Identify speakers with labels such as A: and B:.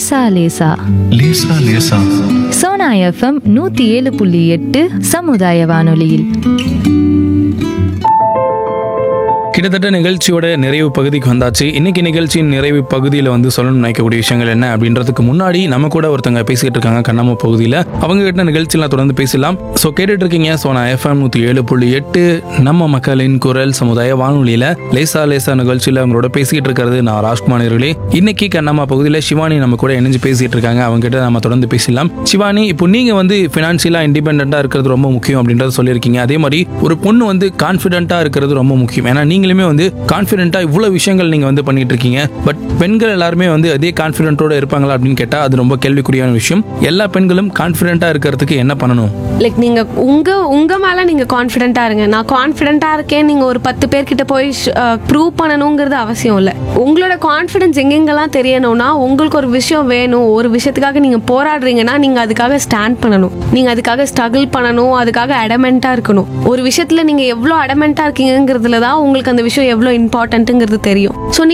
A: லேசா லேசா
B: லேசா லேசா
A: சோனா எஃப்எம் நூத்தி ஏழு புள்ளி எட்டு சமுதாய வானொலியில்
C: கிட்டத்தட்ட நிகழ்ச்சியோட நிறைவு பகுதிக்கு வந்தாச்சு இன்னைக்கு நிகழ்ச்சியின் நிறைவு பகுதியில் வந்து சொல்லணும்னு நினைக்கக்கூடிய விஷயங்கள் என்ன அப்படின்றதுக்கு முன்னாடி நம்ம கூட ஒருத்தங்க பேசிட்டு இருக்காங்க கண்ணாம பகுதியில் அவங்க கிட்ட நிகழ்ச்சியெல்லாம் தொடர்ந்து பேசலாம் ஸோ கேட்டுட்டு இருக்கீங்க ஸோ நான் எஃப்எம் நூற்றி ஏழு புள்ளி எட்டு நம்ம மக்களின் குரல் சமுதாய வானொலியில் லேசா லேசா நிகழ்ச்சியில் அவங்களோட பேசிட்டு இருக்கிறது நான் ராஜ்குமார் அவர்களே இன்னைக்கு கண்ணம்மா பகுதியில் சிவானி நம்ம கூட இணைஞ்சு பேசிட்டு இருக்காங்க அவங்க கிட்ட நம்ம தொடர்ந்து பேசலாம் சிவானி இப்போ நீங்க வந்து ஃபினான்ஷியலாக இண்டிபெண்டா இருக்கிறது ரொம்ப முக்கியம் அப்படின்றத சொல்லியிருக்கீங்க அதே மாதிரி ஒரு பொண்ணு வந்து கான்ஃபிடென்ட்டா இருக்கிறது ரொம்ப முக்கியம் ஏன்னா நீங்களுமே வந்து கான்ஃபிடென்ட்டா இவ்வளவு விஷயங்கள் நீங்க வந்து பண்ணிட்டு இருக்கீங்க பட் பெண்கள் எல்லாருமே வந்து அதே கான்ஃபிடென்ட்டோட இருப்பாங்களா அப்படின்னு கேட்டா அது ரொம்ப கேள்விக்குறியான விஷயம் எல்லா பெண்களும் கான்ஃபிடென்ட்டா இருக்கிறதுக்கு என்ன பண்ணணும்
D: லைக் நீங்க உங்க உங்க மேல நீங்க கான்ஃபிடென்ட்டா இருங்க நான் கான்ஃபிடென்ட்டா இருக்கேன் நீங்க ஒரு பத்து பேர்கிட்ட போய் ப்ரூவ் பண்ணணுங்கிறது அவசியம் இல்லை உங்களோட கான்ஃபிடன்ஸ் எங்கெங்கெல்லாம் தெரியணும்னா உங்களுக்கு ஒரு விஷயம் வேணும் ஒரு விஷயத்துக்காக நீங்க போராடுறீங்கன்னா நீங்க அதுக்காக ஸ்டாண்ட் பண்ணணும் நீங்க அதுக்காக ஸ்ட்ரகிள் பண்ணணும் அதுக்காக அடமெண்டா இருக்கணும் ஒரு விஷயத்துல நீங்க எவ்வளவு அடமெண்டா இருக்கீங்கிறதுல தான் உங்களுக்கு அந்த விஷயம் எவ்வளவு இம்பார்ட்டன்ட்டுங்கிறது தெரியும் ஸோ